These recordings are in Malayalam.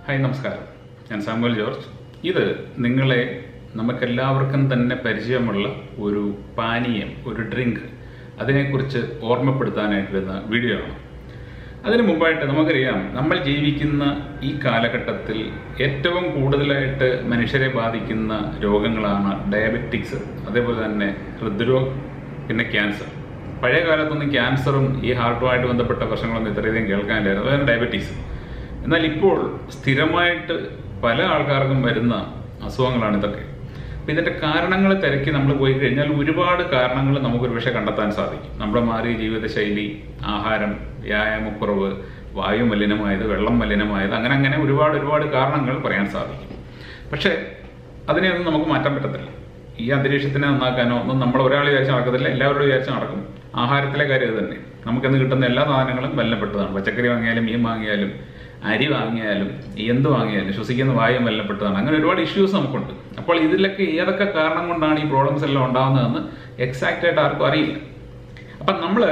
ഹായ് നമസ്കാരം ഞാൻ സാമുവൽ ജോർജ് ഇത് നിങ്ങളെ നമുക്കെല്ലാവർക്കും തന്നെ പരിചയമുള്ള ഒരു പാനീയം ഒരു ഡ്രിങ്ക് അതിനെക്കുറിച്ച് ഓർമ്മപ്പെടുത്താനായിട്ട് വരുന്ന വീഡിയോ ആണ് അതിനു മുമ്പായിട്ട് നമുക്കറിയാം നമ്മൾ ജീവിക്കുന്ന ഈ കാലഘട്ടത്തിൽ ഏറ്റവും കൂടുതലായിട്ട് മനുഷ്യരെ ബാധിക്കുന്ന രോഗങ്ങളാണ് ഡയബറ്റിക്സ് അതേപോലെ തന്നെ ഹൃദ്രോഗ് പിന്നെ ക്യാൻസർ പഴയ കാലത്തൊന്നും ക്യാൻസറും ഈ ഹാർട്ടുമായിട്ട് ബന്ധപ്പെട്ട പ്രശ്നങ്ങളൊന്നും ഇത്രയധികം കേൾക്കാനില്ലായിരുന്നു അതാണ് ഡയബറ്റീസ് എന്നാൽ ഇപ്പോൾ സ്ഥിരമായിട്ട് പല ആൾക്കാർക്കും വരുന്ന അസുഖങ്ങളാണ് ഇതൊക്കെ അപ്പം ഇതിൻ്റെ കാരണങ്ങൾ തിരക്കി നമ്മൾ പോയി കഴിഞ്ഞാൽ ഒരുപാട് കാരണങ്ങൾ നമുക്കൊരു പക്ഷേ കണ്ടെത്താൻ സാധിക്കും നമ്മുടെ മാറിയ ജീവിതശൈലി ആഹാരം വ്യായാമക്കുറവ് വായു മലിനമായത് വെള്ളം മലിനമായത് അങ്ങനെ അങ്ങനെ ഒരുപാട് ഒരുപാട് കാരണങ്ങൾ പറയാൻ സാധിക്കും പക്ഷേ അതിനെയൊന്നും നമുക്ക് മാറ്റാൻ പറ്റത്തില്ല ഈ അന്തരീക്ഷത്തിനെ നന്നാക്കാനോ ഒന്നും നമ്മൾ ഒരാൾ വിചാരിച്ച് നടക്കത്തില്ല എല്ലാവരോടും വിചാരിച്ച് നടക്കും ആഹാരത്തിലെ കാര്യം ഇത് തന്നെ നമുക്കിന്ന് കിട്ടുന്ന എല്ലാ സാധനങ്ങളും മലിനപ്പെട്ടതാണ് പച്ചക്കറി വാങ്ങിയാലും മീൻ വാങ്ങിയാലും അരി വാങ്ങിയാലും എന്ത് വാങ്ങിയാലും ശ്വസിക്കുന്ന വായു മലിനപ്പെട്ടതാണ് അങ്ങനെ ഒരുപാട് ഇഷ്യൂസ് നമുക്കുണ്ട് അപ്പോൾ ഇതിലൊക്കെ ഏതൊക്കെ കാരണം കൊണ്ടാണ് ഈ പ്രോബ്ലംസ് എല്ലാം ഉണ്ടാകുന്നതെന്ന് എക്സാക്റ്റ് ആയിട്ട് ആർക്കും അറിയില്ല അപ്പം നമ്മൾ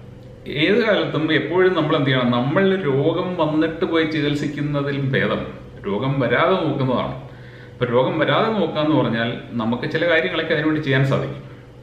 ഏത് കാലത്തും എപ്പോഴും നമ്മൾ എന്ത് ചെയ്യണം നമ്മൾ രോഗം വന്നിട്ട് പോയി ചികിത്സിക്കുന്നതിലും ഭേദം രോഗം വരാതെ നോക്കുന്നതാണ് ഇപ്പൊ രോഗം വരാതെ നോക്കുക എന്ന് പറഞ്ഞാൽ നമുക്ക് ചില കാര്യങ്ങളൊക്കെ അതിനുവേണ്ടി ചെയ്യാൻ സാധിക്കും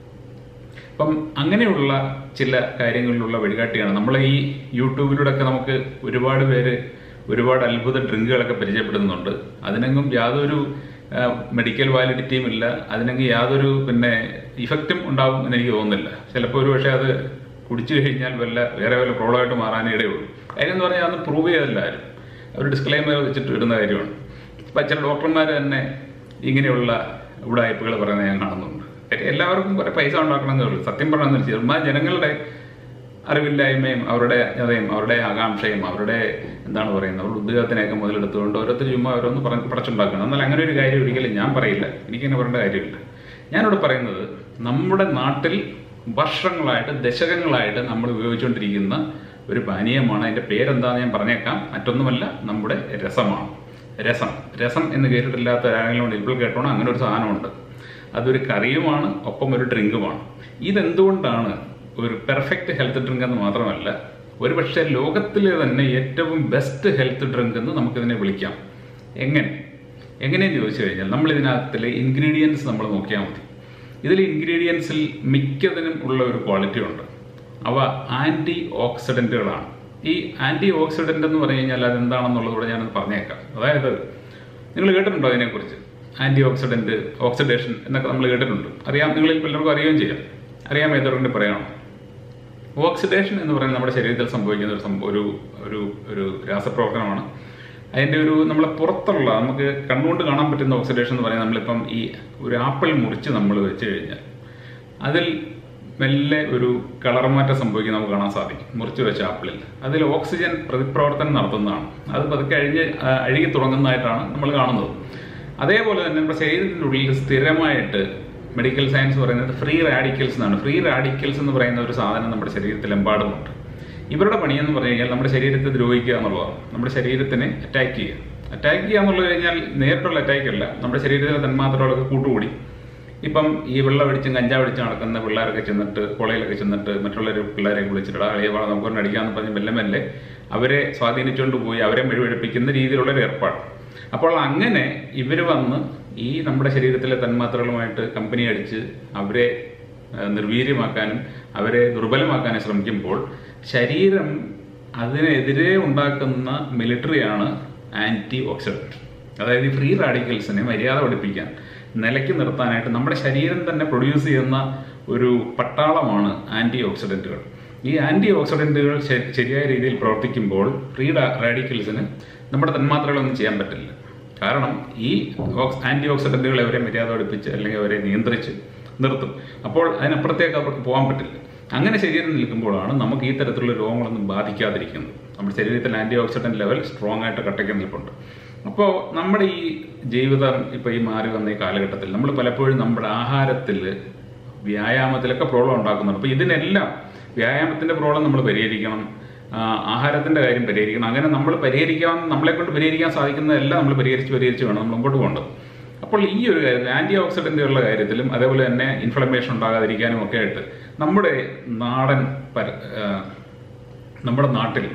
അപ്പം അങ്ങനെയുള്ള ചില കാര്യങ്ങളിലുള്ള വഴികാട്ടിയാണ് നമ്മൾ ഈ യൂട്യൂബിലൂടെ ഒക്കെ നമുക്ക് ഒരുപാട് പേര് ഒരുപാട് അത്ഭുത ഡ്രിങ്കുകളൊക്കെ പരിചയപ്പെടുന്നുണ്ട് അതിനെങ്ങും യാതൊരു മെഡിക്കൽ വാലിഡിറ്റിയും ഇല്ല അതിനെങ്കിൽ യാതൊരു പിന്നെ ഇഫക്റ്റും ഉണ്ടാവും എന്ന് എനിക്ക് തോന്നുന്നില്ല ചിലപ്പോൾ ഒരു പക്ഷേ അത് കുടിച്ചു കഴിഞ്ഞാൽ വല്ല വേറെ വല്ല പ്രോബ്ലമായിട്ട് മാറാനേ ഇടയുള്ളൂ കാര്യം എന്ന് പറഞ്ഞാൽ അന്ന് പ്രൂവ് ചെയ്തല്ല ആരും അവർ ഡിസ്ക്ലൈമർ വെച്ചിട്ട് ഇടുന്ന കാര്യമാണ് ഇപ്പം ചില ഡോക്ടർമാർ തന്നെ ഇങ്ങനെയുള്ള ഉടായ്പകൾ പറയുന്നത് ഞാൻ കാണുന്നുണ്ട് കാര്യം എല്ലാവർക്കും കുറെ പൈസ ഉണ്ടാക്കണമെന്നേ ഉള്ളൂ സത്യം പറഞ്ഞാൽ ചുമ്മാ ജനങ്ങളുടെ അറിവില്ലായ്മയും അവരുടെ അതേയും അവരുടെ ആകാംക്ഷയും അവരുടെ എന്താണ് പറയുന്നത് അവരുടെ ഉദ്യോഗത്തിനെയൊക്കെ മുതലെടുത്തുകൊണ്ട് ഓരോരുത്തർ ചുമ്മാ ഓരോന്ന് പറഞ്ഞ് പടച്ചുണ്ടാക്കണം എന്നാൽ അങ്ങനെ ഒരു കാര്യം ഒരിക്കലും ഞാൻ പറയില്ല എനിക്കങ്ങനെ പറയേണ്ട കാര്യമില്ല ഞാനിവിടെ പറയുന്നത് നമ്മുടെ നാട്ടിൽ വർഷങ്ങളായിട്ട് ദശകങ്ങളായിട്ട് നമ്മൾ ഉപയോഗിച്ചുകൊണ്ടിരിക്കുന്ന ഒരു പാനീയമാണ് അതിൻ്റെ പേരെന്താണെന്ന് ഞാൻ പറഞ്ഞേക്കാം മറ്റൊന്നുമല്ല നമ്മുടെ രസമാണ് രസം രസം എന്ന് കേട്ടിട്ടില്ലാത്ത ഒരാളെങ്കിലും ഇപ്പോൾ കേട്ടോണം അങ്ങനെ ഒരു സാധനമുണ്ട് അതൊരു കറിയുമാണ് ഒപ്പം ഒരു ഡ്രിങ്കുമാണ് ഇതെന്തുകൊണ്ടാണ് ഒരു പെർഫെക്റ്റ് ഹെൽത്ത് ഡ്രിങ്ക് എന്ന് മാത്രമല്ല ഒരുപക്ഷെ ലോകത്തിലെ തന്നെ ഏറ്റവും ബെസ്റ്റ് ഹെൽത്ത് ഡ്രിങ്ക് എന്ന് നമുക്കിതിനെ വിളിക്കാം എങ്ങനെ എങ്ങനെയെന്ന് ചോദിച്ചു കഴിഞ്ഞാൽ നമ്മൾ ഇതിനകത്തിലെ ഇൻഗ്രീഡിയൻസ് നമ്മൾ നോക്കിയാൽ മതി ഇതിൽ ഇൻഗ്രീഡിയൻസിൽ മിക്കതിനും ഉള്ള ഒരു ക്വാളിറ്റി ഉണ്ട് അവ ആൻറ്റി ഓക്സിഡൻറ്റുകളാണ് ഈ ആൻറ്റി ഓക്സിഡൻ്റ് എന്ന് പറഞ്ഞു കഴിഞ്ഞാൽ അതെന്താണെന്നുള്ളതുകൂടെ ഞാനത് പറഞ്ഞേക്കാം അതായത് നിങ്ങൾ കേട്ടിട്ടുണ്ടോ അതിനെക്കുറിച്ച് ആൻറ്റി ഓക്സിഡൻറ്റ് ഓക്സിഡേഷൻ എന്നൊക്കെ നമ്മൾ കേട്ടിട്ടുണ്ട് അറിയാം നിങ്ങളിൽ പലർക്കും അറിയുകയും ചെയ്യാം അറിയാൻ ഏതൊരു പറയണം ഓക്സിഡേഷൻ എന്ന് പറയുന്നത് നമ്മുടെ ശരീരത്തിൽ സംഭവിക്കുന്ന ഒരു സംഭവം ഒരു ഒരു ഒരു രാസപ്രവർത്തനമാണ് അതിൻ്റെ ഒരു നമ്മളെ പുറത്തുള്ള നമുക്ക് കണ്ണുകൊണ്ട് കാണാൻ പറ്റുന്ന ഓക്സിഡേഷൻ എന്ന് പറയുന്നത് നമ്മളിപ്പം ഈ ഒരു ആപ്പിൾ മുറിച്ച് നമ്മൾ വെച്ച് കഴിഞ്ഞാൽ അതിൽ മെല്ലെ ഒരു കളർ മാറ്റം സംഭവിക്കുന്നത് നമുക്ക് കാണാൻ സാധിക്കും മുറിച്ച് വെച്ച ആപ്പിളിൽ അതിൽ ഓക്സിജൻ പ്രതിപ്രവർത്തനം നടത്തുന്നതാണ് അത് പതുക്കെ അഴിഞ്ഞ് അഴുകി തുടങ്ങുന്നതായിട്ടാണ് നമ്മൾ കാണുന്നത് അതേപോലെ തന്നെ നമ്മുടെ ശരീരത്തിൻ്റെ ഉള്ളിൽ സ്ഥിരമായിട്ട് മെഡിക്കൽ സയൻസ് പറയുന്നത് ഫ്രീ റാഡിക്കൽസ് എന്നാണ് ഫ്രീ റാഡിക്കൽസ് എന്ന് പറയുന്ന ഒരു സാധനം നമ്മുടെ ശരീരത്തിലെമ്പാടുമുണ്ട് ഇവരുടെ പണിയെന്ന് പറഞ്ഞു കഴിഞ്ഞാൽ നമ്മുടെ ശരീരത്തെ ദ്രോഹിക്കുക എന്നുള്ളതാണ് നമ്മുടെ ശരീരത്തിനെ അറ്റാക്ക് ചെയ്യുക അറ്റാക്ക് ചെയ്യുക എന്നുള്ളത് കഴിഞ്ഞാൽ നേരിട്ടുള്ള അറ്റാക്ക് അല്ല നമ്മുടെ ശരീരത്തിലെ തന്മാത്രകളൊക്കെ കൂട്ടുകൂടി ഇപ്പം ഈ വെള്ളം അടിച്ചും കഞ്ചാവ് അടിച്ചും നടക്കുന്ന പിള്ളേരൊക്കെ ചെന്നിട്ട് കോളേജിലൊക്കെ ചെന്നിട്ട് മറ്റുള്ള പിള്ളേരെ വിളിച്ചിട്ട് അളിയ വാ നമുക്കൊന്ന് അടിക്കാമെന്ന് പറഞ്ഞ് മെല്ലെ മെല്ലെ അവരെ സ്വാധീനിച്ചുകൊണ്ട് പോയി അവരെ മെഴുവെടുപ്പിക്കുന്ന രീതിയിലുള്ള ഒരു ഏർപ്പാട് അപ്പോൾ അങ്ങനെ ഇവർ വന്ന് ഈ നമ്മുടെ ശരീരത്തിലെ തന്മാത്രകളുമായിട്ട് കമ്പനി അടിച്ച് അവരെ നിർവീര്യമാക്കാനും അവരെ ദുർബലമാക്കാനും ശ്രമിക്കുമ്പോൾ ശരീരം അതിനെതിരെ ഉണ്ടാക്കുന്ന മിലിറ്ററിയാണ് ആൻറ്റി ഓക്സിഡൻറ്റ് അതായത് ഈ ഫ്രീ റാഡിക്കൽസിനെ മര്യാദ പഠിപ്പിക്കാൻ നിലയ്ക്ക് നിർത്താനായിട്ട് നമ്മുടെ ശരീരം തന്നെ പ്രൊഡ്യൂസ് ചെയ്യുന്ന ഒരു പട്ടാളമാണ് ആൻറ്റി ഓക്സിഡൻറ്റുകൾ ഈ ആൻറ്റി ഓക്സിഡൻറ്റുകൾ ശരിയായ രീതിയിൽ പ്രവർത്തിക്കുമ്പോൾ ഫ്രീ റാഡിക്കൽസിന് നമ്മുടെ തന്മാത്രകളൊന്നും ചെയ്യാൻ പറ്റില്ല കാരണം ഈ ആൻറ്റി ഓക്സിഡൻറ്റുകൾ അവരെ മര്യാദ പഠിപ്പിച്ച് അല്ലെങ്കിൽ അവരെ നിയന്ത്രിച്ച് നിർത്തും അപ്പോൾ അതിനപ്പുറത്തേക്ക് അവർക്ക് പോകാൻ പറ്റില്ല അങ്ങനെ ശരീരം നിൽക്കുമ്പോഴാണ് നമുക്ക് ഈ തരത്തിലുള്ള രോഗങ്ങളൊന്നും ബാധിക്കാതിരിക്കുന്നത് നമ്മുടെ ശരീരത്തിൽ ആൻറ്റി ഓക്സിഡൻറ്റ് ലെവൽ സ്ട്രോങ് ആയിട്ട് കട്ടയ്ക്ക് നിൽപ്പുണ്ട് അപ്പോൾ നമ്മുടെ ഈ ജീവിതം ഇപ്പോൾ ഈ മാറി വന്ന ഈ കാലഘട്ടത്തിൽ നമ്മൾ പലപ്പോഴും നമ്മുടെ ആഹാരത്തിൽ വ്യായാമത്തിലൊക്കെ പ്രോബ്ലം ഉണ്ടാക്കുന്നുണ്ട് അപ്പോൾ ഇതിനെല്ലാം വ്യായാമത്തിൻ്റെ പ്രോബ്ലം നമ്മൾ പരിഹരിക്കണം ആഹാരത്തിൻ്റെ കാര്യം പരിഹരിക്കണം അങ്ങനെ നമ്മൾ പരിഹരിക്കാൻ നമ്മളെ കൊണ്ട് പരിഹരിക്കാൻ സാധിക്കുന്നതെല്ലാം നമ്മൾ പരിഹരിച്ച് പരിഹരിച്ച് വേണം നമ്മൾ മുമ്പോട്ട് പോകേണ്ടത് അപ്പോൾ ഈ ഒരു കാര്യത്തിൽ ആൻറ്റി ഓക്സിഡൻറ്റുകളുടെ കാര്യത്തിലും അതേപോലെ തന്നെ ഇൻഫ്ലമേഷൻ ഉണ്ടാകാതിരിക്കാനും ഒക്കെ ആയിട്ട് നമ്മുടെ നാടൻ പര നമ്മുടെ നാട്ടിൽ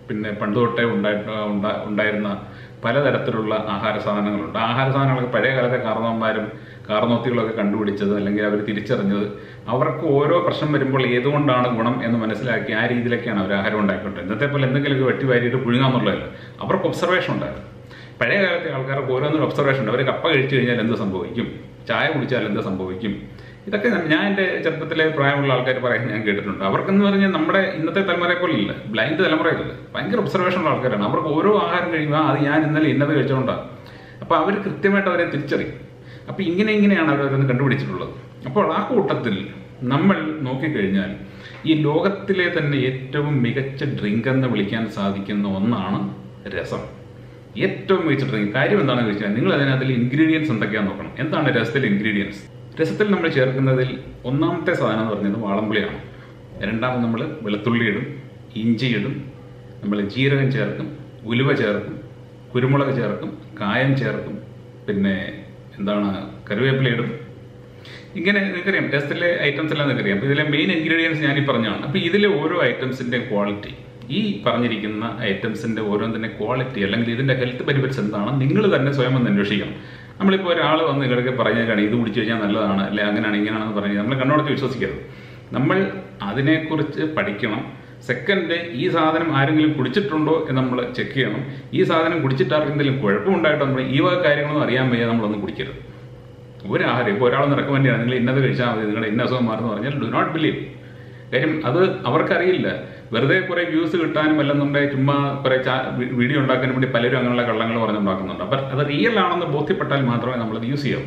പിന്നെ പണ്ട് തൊട്ടേ ഉണ്ടായിട്ട് ഉണ്ടാ- ഉണ്ടായിരുന്ന പലതരത്തിലുള്ള ആഹാര സാധനങ്ങളുണ്ട് ആഹാര സാധനങ്ങളൊക്കെ പഴയ കാലത്തെ കാർന്നവന്മാരും കാർന്നോത്തികളൊക്കെ കണ്ടുപിടിച്ചത് അല്ലെങ്കിൽ അവർ തിരിച്ചറിഞ്ഞത് അവർക്ക് ഓരോ പ്രശ്നം വരുമ്പോൾ ഏതുകൊണ്ടാണ് ഗുണം എന്ന് മനസ്സിലാക്കി ആ രീതിയിലൊക്കെയാണ് അവർ ആഹാരം ഉണ്ടാക്കിക്കൊണ്ടിരുന്നത് ഇന്നത്തെ പോലെ എന്തെങ്കിലുമൊക്കെ വെട്ടി വാരിയിട്ട് പുഴുങ്ങാന്നുള്ളതല്ല അവർക്ക് ഒബ്സർവേഷൻ ഉണ്ടായിരുന്നു പഴയ കാലത്തെ ആൾക്കാർക്ക് ഓരോന്നൊരു ഒബ്സർവേഷൻ ഉണ്ട് അവർ കപ്പ കഴിച്ചു കഴിഞ്ഞാൽ എന്ത് സംഭവിക്കും ചായ കുടിച്ചാൽ എന്ത് സംഭവിക്കും ഇതൊക്കെ ഞാൻ എൻ്റെ ചെറുപ്പത്തിലെ പ്രായമുള്ള ആൾക്കാർ പറയുന്നത് ഞാൻ കേട്ടിട്ടുണ്ട് അവർക്കെന്ന് പറഞ്ഞാൽ നമ്മുടെ ഇന്നത്തെ തലമുറയെ പോലെയല്ല ബ്ലൈൻഡ് തലമുറയില്ല ഭയങ്കര ഒബ്സർവേഷൻ ഉള്ള ആൾക്കാരാണ് അവർക്ക് ഓരോ ആഹാരം കഴിയുമ്പോൾ അത് ഞാൻ ഇന്നലെ ഇന്നത് കഴിച്ചുകൊണ്ടാണ് അപ്പോൾ അവർ കൃത്യമായിട്ട് അവരെ തിരിച്ചറിയും അപ്പോൾ ഇങ്ങനെ ഇങ്ങനെയാണ് അവരതൊന്ന് കണ്ടുപിടിച്ചിട്ടുള്ളത് അപ്പോൾ ആ കൂട്ടത്തിൽ നമ്മൾ നോക്കിക്കഴിഞ്ഞാൽ ഈ ലോകത്തിലെ തന്നെ ഏറ്റവും മികച്ച ഡ്രിങ്ക് എന്ന് വിളിക്കാൻ സാധിക്കുന്ന ഒന്നാണ് രസം ഏറ്റവും മികച്ച ഡ്രിങ്ക് കാര്യം എന്താണെന്ന് ചോദിച്ചാൽ നിങ്ങൾ അതിനകത്തിൽ ഇൻഗ്രീഡിയൻസ് എന്തൊക്കെയാണെന്ന് നോക്കണം എന്താണ് രസത്തിലെ ഇൻഗ്രീഡിയൻസ് രസത്തിൽ നമ്മൾ ചേർക്കുന്നതിൽ ഒന്നാമത്തെ സാധനം എന്ന് പറയുന്നത് വാളംപുളിയാണ് രണ്ടാമത് നമ്മൾ വെളുത്തുള്ളി ഇടും ഇഞ്ചി ഇടും നമ്മൾ ജീരകം ചേർക്കും ഉലുവ ചേർക്കും കുരുമുളക് ചേർക്കും കായം ചേർക്കും പിന്നെ എന്താണ് കറിവേപ്പില ഇടും ഇങ്ങനെ നിങ്ങൾക്കറിയാം രസത്തിലെ ഐറ്റംസ് എല്ലാം നിങ്ങൾക്കറിയാം അപ്പോൾ ഇതിലെ മെയിൻ ഇൻഗ്രീഡിയൻസ് ഞാൻ ഈ പറഞ്ഞാണ് അപ്പോൾ ഇതിലെ ഓരോ ഐറ്റംസിൻ്റെ ക്വാളിറ്റി ഈ പറഞ്ഞിരിക്കുന്ന ഐറ്റംസിൻ്റെ ഓരോന്നിൻ്റെ ക്വാളിറ്റി അല്ലെങ്കിൽ ഇതിൻ്റെ ഹെൽത്ത് ബെനിഫിറ്റ്സ് എന്താണ് നിങ്ങൾ തന്നെ സ്വയം ഒന്ന് അന്വേഷിക്കണം നമ്മളിപ്പോൾ ഒരാൾ വന്ന് നിങ്ങളൊക്കെ പറഞ്ഞേക്കാണ് ഇത് കുടിച്ചു കഴിഞ്ഞാൽ നല്ലതാണ് അല്ലെ അങ്ങനെയാണ് ഇങ്ങനെയാണെന്ന് പറഞ്ഞ് നമ്മൾ കണ്ണോടച്ച് വിശ്വസിക്കരുത് നമ്മൾ അതിനെക്കുറിച്ച് പഠിക്കണം സെക്കൻഡ് ഈ സാധനം ആരെങ്കിലും കുടിച്ചിട്ടുണ്ടോ എന്ന് നമ്മൾ ചെക്ക് ചെയ്യണം ഈ സാധനം കുടിച്ചിട്ട് ആർക്കെന്തെങ്കിലും കുഴപ്പമുണ്ടായിട്ടോ നമ്മൾ ഈ വക കാര്യങ്ങളൊന്നും അറിയാൻ വയ്യ നമ്മളൊന്നും കുടിക്കരുത് ഒരു ആഹാരം ഇപ്പോൾ ഒരാളൊന്ന് റെക്കമെൻഡ് ചെയ്യണം നിങ്ങൾ ഇന്നത് കഴിച്ചാൽ മതി നിങ്ങളുടെ ഇന്ന അസുഖം മാറുന്നു പറഞ്ഞാൽ ഡു നോട്ട് ബിലീവ് കാര്യം അത് അവർക്കറിയില്ല വെറുതെ കുറേ വ്യൂസ് കിട്ടാനും അല്ലെന്നുണ്ടെങ്കിൽ ചുമ്മാ കുറേ ചാ- വി- വീഡിയോ ഉണ്ടാക്കാനും വേണ്ടി പലരും അങ്ങനെയുള്ള കള്ളങ്ങൾ പറഞ്ഞുണ്ടാക്കുന്നുണ്ട് അപ്പം അത് റിയൽ ആണെന്ന് ബോധ്യപ്പെട്ടാൽ മാത്രമേ നമ്മളത് യൂസ് ചെയ്യാവൂ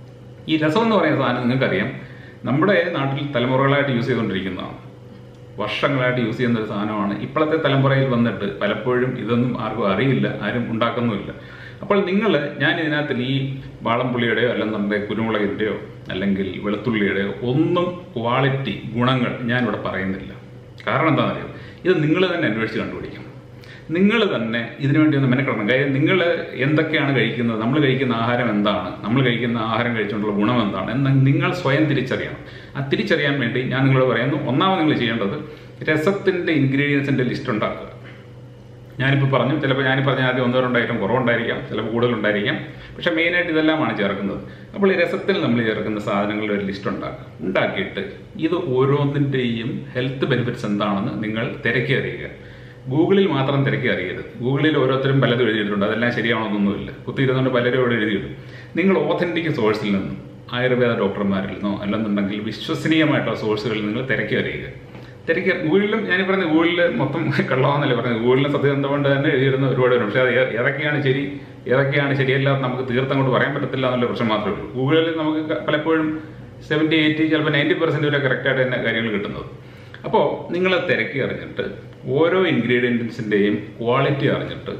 ഈ രസം എന്ന് പറയുന്ന സാധനം നിങ്ങൾക്കറിയാം നമ്മുടെ നാട്ടിൽ തലമുറകളായിട്ട് യൂസ് ചെയ്തുകൊണ്ടിരിക്കുന്നതാണ് വർഷങ്ങളായിട്ട് യൂസ് ചെയ്യുന്ന ഒരു സാധനമാണ് ഇപ്പോഴത്തെ തലമുറയിൽ വന്നിട്ട് പലപ്പോഴും ഇതൊന്നും ആർക്കും അറിയില്ല ആരും ഉണ്ടാക്കുന്നുമില്ല അപ്പോൾ നിങ്ങൾ ഞാൻ ഇതിനകത്തിൽ ഈ വാളംപുള്ളിയുടെയോ അല്ലെന്നുണ്ടെങ്കിൽ കുരുമുളകിൻ്റെയോ അല്ലെങ്കിൽ വെളുത്തുള്ളിയുടെയോ ഒന്നും ക്വാളിറ്റി ഗുണങ്ങൾ ഞാനിവിടെ പറയുന്നില്ല കാരണം എന്താണെന്നറിയോ ഇത് നിങ്ങൾ തന്നെ അന്വേഷിച്ച് കണ്ടുപിടിക്കണം നിങ്ങൾ തന്നെ ഇതിനു വേണ്ടി ഒന്ന് മെനക്കെടണം കാര്യം നിങ്ങൾ എന്തൊക്കെയാണ് കഴിക്കുന്നത് നമ്മൾ കഴിക്കുന്ന ആഹാരം എന്താണ് നമ്മൾ കഴിക്കുന്ന ആഹാരം കഴിച്ചുകൊണ്ടുള്ള ഗുണം എന്താണ് എന്ന് നിങ്ങൾ സ്വയം തിരിച്ചറിയണം ആ തിരിച്ചറിയാൻ വേണ്ടി ഞാൻ നിങ്ങളോട് പറയുന്നു ഒന്നാമത് നിങ്ങൾ ചെയ്യേണ്ടത് രസത്തിൻ്റെ ഇൻഗ്രീഡിയൻസിൻ്റെ ലിസ്റ്റ് ഉണ്ടാക്കുക ഞാനിപ്പോൾ പറഞ്ഞു ചിലപ്പോൾ ഞാൻ പറഞ്ഞ ആദ്യം ഒന്നോ രണ്ടോ ഐറ്റം കുറവുണ്ടായിരിക്കാം ചിലപ്പോൾ കൂടുതലുണ്ടായിരിക്കാം പക്ഷേ മെയിനായിട്ട് ഇതെല്ലാമാണ് ചേർക്കുന്നത് അപ്പോൾ ഈ രസത്തിൽ നമ്മൾ ചേർക്കുന്ന സാധനങ്ങളുടെ ഒരു ലിസ്റ്റ് ഉണ്ടാക്കുക ഉണ്ടാക്കിയിട്ട് ഇത് ഓരോന്നിൻ്റെയും ഹെൽത്ത് ബെനിഫിറ്റ്സ് എന്താണെന്ന് നിങ്ങൾ തിരക്കി അറിയുക ഗൂഗിളിൽ മാത്രം തിരക്കി അറിയരുത് ഗൂഗിളിൽ ഓരോരുത്തരും പലതും എഴുതിയിട്ടുണ്ട് അതെല്ലാം ശരിയാണോന്നൊന്നുമില്ല കുത്തിയിരുന്നുകൊണ്ട് പലരും അവിടെ എഴുതിയിടും നിങ്ങൾ ഓഥൻറ്റിക് സോഴ്സിൽ നിന്നും ആയുർവേദ ഡോക്ടർമാരിൽ നിന്നോ അല്ലെന്നുണ്ടെങ്കിൽ വിശ്വസനീയമായിട്ടുള്ള സോഴ്സുകളിൽ നിങ്ങൾ തിരക്കി അറിയുക തിരക്കി ഗൂഗിളിലും ഞാൻ പറഞ്ഞ ഗൂഗിളിൽ മൊത്തം കള്ളമാന്നല്ലേ പറഞ്ഞത് ഗൂഗിളിലെ സത്യസന്ധ കൊണ്ട് തന്നെ എഴുതിയിരുന്ന ഒരുപാട് പേരുണ്ട് പക്ഷേ അത് ഏ- ഏതൊക്കെയാണ് ശരി ഏതൊക്കെയാണ് ശരിയല്ല എന്ന് നമുക്ക് തീർത്തും കൊണ്ട് പറയാൻ പറ്റത്തില്ല എന്നുള്ള പ്രശ്നം മാത്രമേ ഉള്ളൂ ഗൂഗിളിൽ നമുക്ക് ക- പലപ്പോഴും സെവൻറ്റി എയ്റ്റി ചിലപ്പോൾ നയൻറ്റി പെർസെൻറ്റ് വരെ കറക്റ്റായിട്ട് തന്നെ കാര്യങ്ങൾ കിട്ടുന്നത് അപ്പോൾ നിങ്ങൾ തിരക്കി അറിഞ്ഞിട്ട് ഓരോ ഇൻഗ്രീഡിയൻസിൻ്റെയും ക്വാളിറ്റി അറിഞ്ഞിട്ട്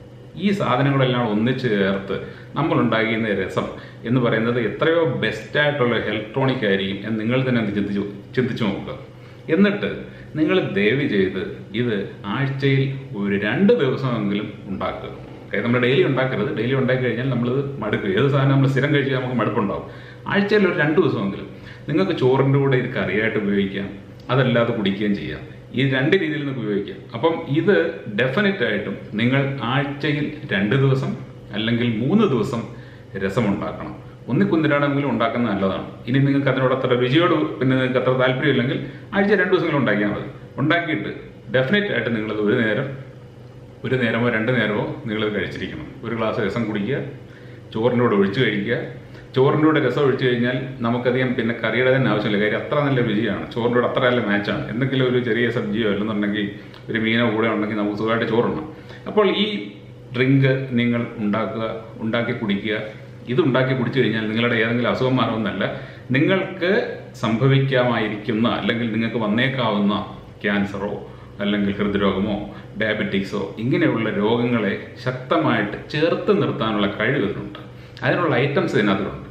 ഈ സാധനങ്ങളെല്ലാം ഒന്നിച്ച് ചേർത്ത് നമ്മൾ ഉണ്ടാക്കിയ രസം എന്ന് പറയുന്നത് എത്രയോ ബെസ്റ്റായിട്ടുള്ള ഇലക്ട്രോണിക് ആയിരിക്കും എന്ന് നിങ്ങൾ തന്നെ ഒന്ന് ചിന്തിച്ചു ചിന്തിച്ചു നോക്കുക എന്നിട്ട് നിങ്ങൾ ദയവ് ചെയ്ത് ഇത് ആഴ്ചയിൽ ഒരു രണ്ട് ദിവസമെങ്കിലും ഉണ്ടാക്കുക അതായത് നമ്മൾ ഡെയിലി ഉണ്ടാക്കരുത് ഡെയിലി ഉണ്ടാക്കി കഴിഞ്ഞാൽ നമ്മളിത് മടുക്കും ഏത് സാധനം നമ്മൾ സ്ഥിരം കഴിച്ചാൽ നമുക്ക് മടുപ്പുണ്ടാവും ആഴ്ചയിൽ ഒരു രണ്ട് ദിവസമെങ്കിലും നിങ്ങൾക്ക് ചോറിൻ്റെ കൂടെ ഇത് കറിയായിട്ട് ഉപയോഗിക്കാം അതല്ലാതെ കുടിക്കുകയും ചെയ്യാം ഈ രണ്ട് രീതിയിൽ നിങ്ങൾക്ക് ഉപയോഗിക്കാം അപ്പം ഇത് ഡെഫിനറ്റ് ആയിട്ടും നിങ്ങൾ ആഴ്ചയിൽ രണ്ട് ദിവസം അല്ലെങ്കിൽ മൂന്ന് ദിവസം രസമുണ്ടാക്കണം ഒന്നിക്കുന്നിരാണെങ്കിലും ഉണ്ടാക്കുന്നത് നല്ലതാണ് ഇനി നിങ്ങൾക്ക് അതിനോട് അത്ര രുചിയോട് പിന്നെ നിങ്ങൾക്ക് അത്ര താല്പര്യമില്ലെങ്കിൽ ആഴ്ച രണ്ട് ദിവസങ്ങൾ ഉണ്ടാക്കിയാൽ മതി ഉണ്ടാക്കിയിട്ട് ഡെഫിനറ്റ് ആയിട്ട് നിങ്ങളത് ഒരു നേരം ഒരു നേരമോ രണ്ട് നേരമോ നിങ്ങളത് കഴിച്ചിരിക്കണം ഒരു ഗ്ലാസ് രസം കുടിക്കുക ചോറിൻ്റെ കൂടെ ഒഴിച്ച് കഴിക്കുക ചോറിൻ്റെ കൂടെ രസം ഒഴിച്ച് കഴിഞ്ഞാൽ നമുക്കധികം പിന്നെ കറിയുടെ തന്നെ ആവശ്യമില്ല കാര്യം അത്ര നല്ല രുചിയാണ് ചോറിൻ്റെ കൂടെ അത്ര നല്ല മാച്ചാണ് എന്തെങ്കിലും ഒരു ചെറിയ സബ്ജിയോ അല്ലെന്നുണ്ടെങ്കിൽ ഒരു മീനോ കൂടെ ഉണ്ടെങ്കിൽ നമുക്ക് സുഖമായിട്ട് ചോറുണ്ണാം അപ്പോൾ ഈ ഡ്രിങ്ക് നിങ്ങൾ ഉണ്ടാക്കുക ഉണ്ടാക്കി കുടിക്കുക ഇത് ഉണ്ടാക്കി കുടിച്ചു കഴിഞ്ഞാൽ നിങ്ങളുടെ ഏതെങ്കിലും അസുഖം മാറുമെന്നല്ല നിങ്ങൾക്ക് സംഭവിക്കാമായിരിക്കുന്ന അല്ലെങ്കിൽ നിങ്ങൾക്ക് വന്നേക്കാവുന്ന ക്യാൻസറോ അല്ലെങ്കിൽ ഹൃദ്രോഗമോ ഡയബറ്റിക്സോ ഇങ്ങനെയുള്ള രോഗങ്ങളെ ശക്തമായിട്ട് ചേർത്ത് നിർത്താനുള്ള കഴിവ് ഇതിനുണ്ട് അതിനുള്ള ഐറ്റംസ് ഇതിനകത്തുണ്ട്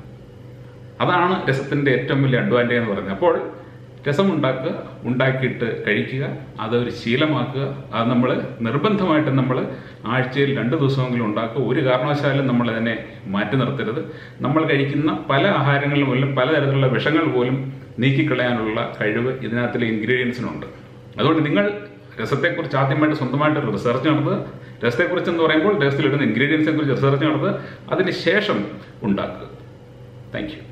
അതാണ് രസത്തിൻ്റെ ഏറ്റവും വലിയ അഡ്വാൻറ്റേജ് എന്ന് പറയുന്നത് അപ്പോൾ രസം ഉണ്ടാക്കുക ഉണ്ടാക്കിയിട്ട് കഴിക്കുക അതൊരു ശീലമാക്കുക അത് നമ്മൾ നിർബന്ധമായിട്ടും നമ്മൾ ആഴ്ചയിൽ രണ്ട് ദിവസമെങ്കിലും ഉണ്ടാക്കുക ഒരു കാരണവശാലും നമ്മൾ അതിനെ മാറ്റി നിർത്തരുത് നമ്മൾ കഴിക്കുന്ന പല ആഹാരങ്ങളിലും പോലും പലതരത്തിലുള്ള വിഷങ്ങൾ പോലും നീക്കിക്കളയാനുള്ള കഴിവ് ഇതിനകത്തിലെ ഇൻഗ്രീഡിയൻസിനുണ്ട് അതുകൊണ്ട് നിങ്ങൾ രസത്തെക്കുറിച്ച് ആദ്യമായിട്ട് സ്വന്തമായിട്ട് റിസർച്ച് നടത്തുക രസത്തെക്കുറിച്ച് എന്ന് പറയുമ്പോൾ രസത്തിലിടുന്ന ഇൻഗ്രീഡിയൻസിനെ കുറിച്ച് റിസർച്ച് നടത്തുക അതിന് ശേഷം ഉണ്ടാക്കുക താങ്ക് യു